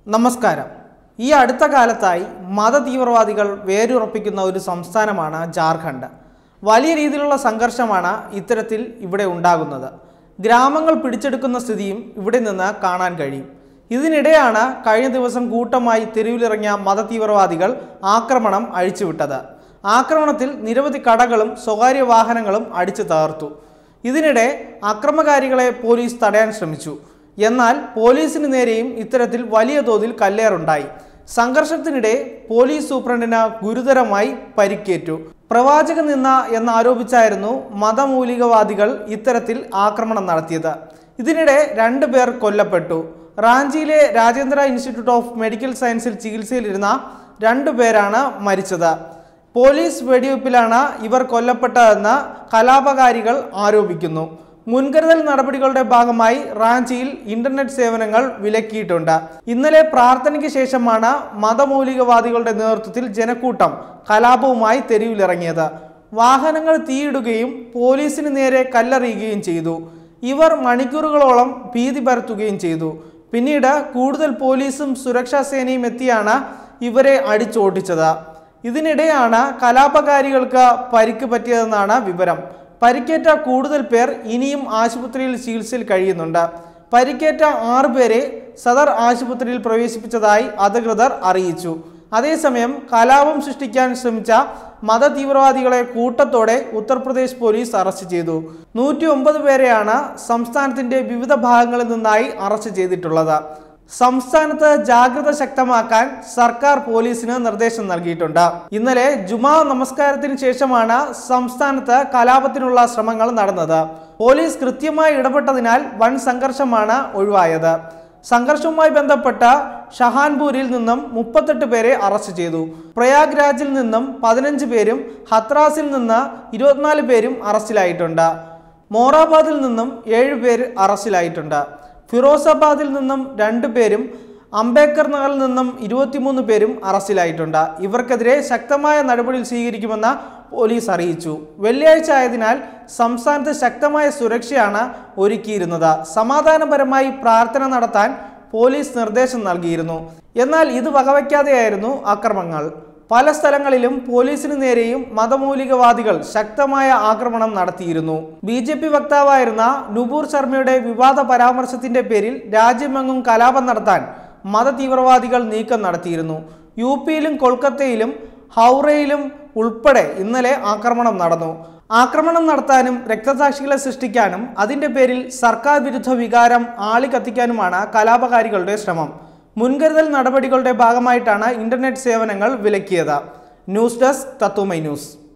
നമസ്കാരം ഈ അടുത്ത കാലത്തായി മതതീവ്രവാദികൾ വേരുറപ്പിക്കുന്ന ഒരു സംസ്ഥാനമാണ് ജാർഖണ്ഡ് വലിയ രീതിയിലുള്ള സംഘർഷമാണ് ഇത്തരത്തിൽ ഇവിടെ ഉണ്ടാകുന്നത് ഗ്രാമങ്ങൾ പിടിച്ചെടുക്കുന്ന സ്ഥിതിയും ഇവിടെ നിന്ന് കാണാൻ കഴിയും ഇതിനിടെയാണ് കഴിഞ്ഞ ദിവസം കൂട്ടമായി തെരുവിലിറങ്ങിയ മതതീവ്രവാദികൾ ആക്രമണം അഴിച്ചുവിട്ടത് ആക്രമണത്തിൽ നിരവധി കടകളും സ്വകാര്യ വാഹനങ്ങളും അടിച്ചു തകർത്തു ഇതിനിടെ അക്രമകാരികളെ പോലീസ് തടയാൻ ശ്രമിച്ചു എന്നാൽ പോലീസിന് നേരെയും ഇത്തരത്തിൽ വലിയ തോതിൽ കല്ലേറുണ്ടായി സംഘർഷത്തിനിടെ പോലീസ് സൂപ്രണ്ടിന് ഗുരുതരമായി പരിക്കേറ്റു പ്രവാചക നിന്ന എന്നാരോപിച്ചായിരുന്നു മതമൂലികവാദികൾ ഇത്തരത്തിൽ ആക്രമണം നടത്തിയത് ഇതിനിടെ രണ്ടു പേർ കൊല്ലപ്പെട്ടു റാഞ്ചിയിലെ രാജേന്ദ്ര ഇൻസ്റ്റിറ്റ്യൂട്ട് ഓഫ് മെഡിക്കൽ സയൻസിൽ ചികിത്സയിലിരുന്ന രണ്ടു പേരാണ് മരിച്ചത് പോലീസ് വെടിവയ്പ്പിലാണ് ഇവർ കൊല്ലപ്പെട്ടതെന്ന് കലാപകാരികൾ ആരോപിക്കുന്നു മുൻകരുതൽ നടപടികളുടെ ഭാഗമായി റാഞ്ചിയിൽ ഇന്റർനെറ്റ് സേവനങ്ങൾ വിലക്കിയിട്ടുണ്ട് ഇന്നലെ പ്രാർത്ഥനയ്ക്ക് ശേഷമാണ് മതമൗലികവാദികളുടെ നേതൃത്വത്തിൽ ജനക്കൂട്ടം കലാപവുമായി തെരുവിലിറങ്ങിയത് വാഹനങ്ങൾ തീയിടുകയും പോലീസിന് നേരെ കല്ലെറിയുകയും ചെയ്തു ഇവർ മണിക്കൂറുകളോളം ഭീതി പരത്തുകയും ചെയ്തു പിന്നീട് കൂടുതൽ പോലീസും സുരക്ഷാ സേനയും എത്തിയാണ് ഇവരെ അടിച്ചോട്ടിച്ചത് ഇതിനിടെയാണ് കലാപകാരികൾക്ക് പരിക്ക് പറ്റിയതെന്നാണ് വിവരം പരിക്കേറ്റ കൂടുതൽ പേർ ഇനിയും ആശുപത്രിയിൽ ചികിത്സയിൽ കഴിയുന്നുണ്ട് പരിക്കേറ്റ ആറ് പേരെ സദർ ആശുപത്രിയിൽ പ്രവേശിപ്പിച്ചതായി അധികൃതർ അറിയിച്ചു അതേസമയം കലാപം സൃഷ്ടിക്കാൻ ശ്രമിച്ച മതതീവ്രവാദികളെ കൂട്ടത്തോടെ ഉത്തർപ്രദേശ് പോലീസ് അറസ്റ്റ് ചെയ്തു നൂറ്റി ഒമ്പത് പേരെയാണ് സംസ്ഥാനത്തിന്റെ വിവിധ ഭാഗങ്ങളിൽ നിന്നായി അറസ്റ്റ് ചെയ്തിട്ടുള്ളത് സംസ്ഥാനത്ത് ജാഗ്രത ശക്തമാക്കാൻ സർക്കാർ പോലീസിന് നിർദ്ദേശം നൽകിയിട്ടുണ്ട് ഇന്നലെ ജുമാ നമസ്കാരത്തിന് ശേഷമാണ് സംസ്ഥാനത്ത് കലാപത്തിനുള്ള ശ്രമങ്ങൾ നടന്നത് പോലീസ് കൃത്യമായി ഇടപെട്ടതിനാൽ വൻ സംഘർഷമാണ് ഒഴിവായത് സംഘർഷവുമായി ബന്ധപ്പെട്ട ഷഹാൻപൂരിൽ നിന്നും മുപ്പത്തെട്ട് പേരെ അറസ്റ്റ് ചെയ്തു പ്രയാഗ്രാജിൽ നിന്നും പതിനഞ്ച് പേരും ഹത്രാസിൽ നിന്ന് ഇരുപത്തിനാല് പേരും അറസ്റ്റിലായിട്ടുണ്ട് മോറാബാദിൽ നിന്നും ഏഴ് പേര് അറസ്റ്റിലായിട്ടുണ്ട് ഫിറോസാബാദിൽ നിന്നും രണ്ട് പേരും അംബേദ്കർ നഗറിൽ നിന്നും ഇരുപത്തിമൂന്ന് പേരും അറസ്റ്റിലായിട്ടുണ്ട് ഇവർക്കെതിരെ ശക്തമായ നടപടി സ്വീകരിക്കുമെന്ന് പോലീസ് അറിയിച്ചു വെള്ളിയാഴ്ച ആയതിനാൽ സംസ്ഥാനത്ത് ശക്തമായ സുരക്ഷയാണ് ഒരുക്കിയിരുന്നത് സമാധാനപരമായി പ്രാർത്ഥന നടത്താൻ പോലീസ് നിർദ്ദേശം നൽകിയിരുന്നു എന്നാൽ ഇത് വകവയ്ക്കാതെയായിരുന്നു അക്രമങ്ങൾ പല സ്ഥലങ്ങളിലും പോലീസിന് നേരെയും മതമൗലികവാദികൾ ശക്തമായ ആക്രമണം നടത്തിയിരുന്നു ബി ജെ പി വക്താവായിരുന്ന നുപൂർ ശർമ്മയുടെ വിവാദ പരാമർശത്തിന്റെ പേരിൽ രാജ്യമെങ്ങും കലാപം നടത്താൻ മതതീവ്രവാദികൾ നീക്കം നടത്തിയിരുന്നു യു പിയിലും കൊൽക്കത്തയിലും ഹൗറയിലും ഉൾപ്പെടെ ഇന്നലെ ആക്രമണം നടന്നു ആക്രമണം നടത്താനും രക്തസാക്ഷികളെ സൃഷ്ടിക്കാനും അതിന്റെ പേരിൽ സർക്കാർ വിരുദ്ധ വികാരം ആളിക്കത്തിക്കാനുമാണ് കലാപകാരികളുടെ ശ്രമം മുൻകരുതൽ നടപടികളുടെ ഭാഗമായിട്ടാണ് ഇന്റർനെറ്റ് സേവനങ്ങൾ വിലക്കിയത് ന്യൂസ് ഡെസ്ക് തത്വമൈ ന്യൂസ്